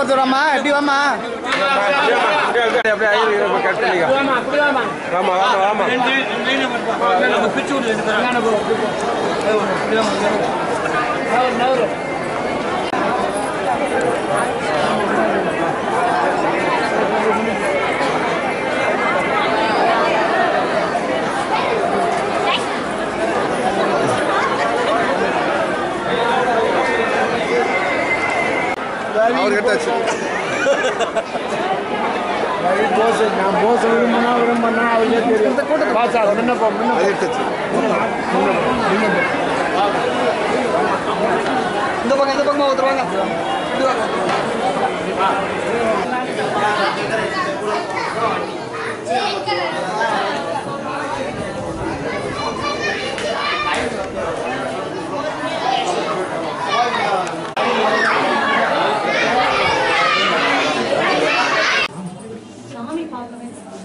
தூரம்மா எப்படி வாமா அப்படியே ஐயர் கட் பண்ணிக்க ஆமா ஆமா ஆமா அவர் கட்டாச்சு போஸ் நான் போஸ் விரும்பினா விரும்பினா அவருக்கே தெரியும் இந்த கூட்டத்தை பாசா முன்ன போ முன்ன அது கட்டாச்சு இந்த பக்கம் இந்த பக்கமா ஊத்துருவாங்க சாமி பார்க்கவே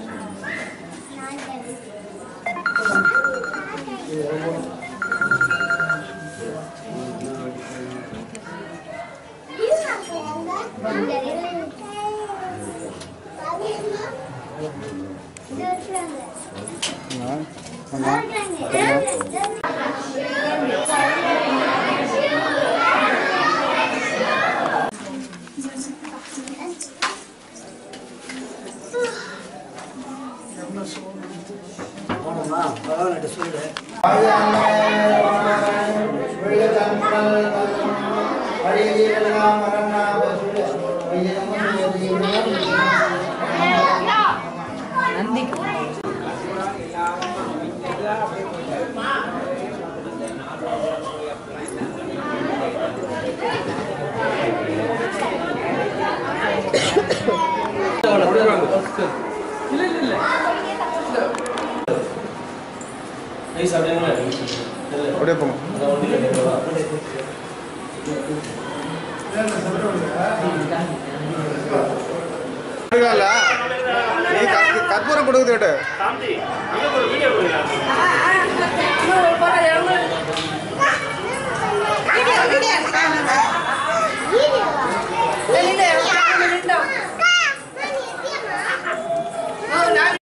அப்படியே போங்க கொடுக்கல. நீ கற்ப- கற்பூரம் கொடுக்குது விட்டு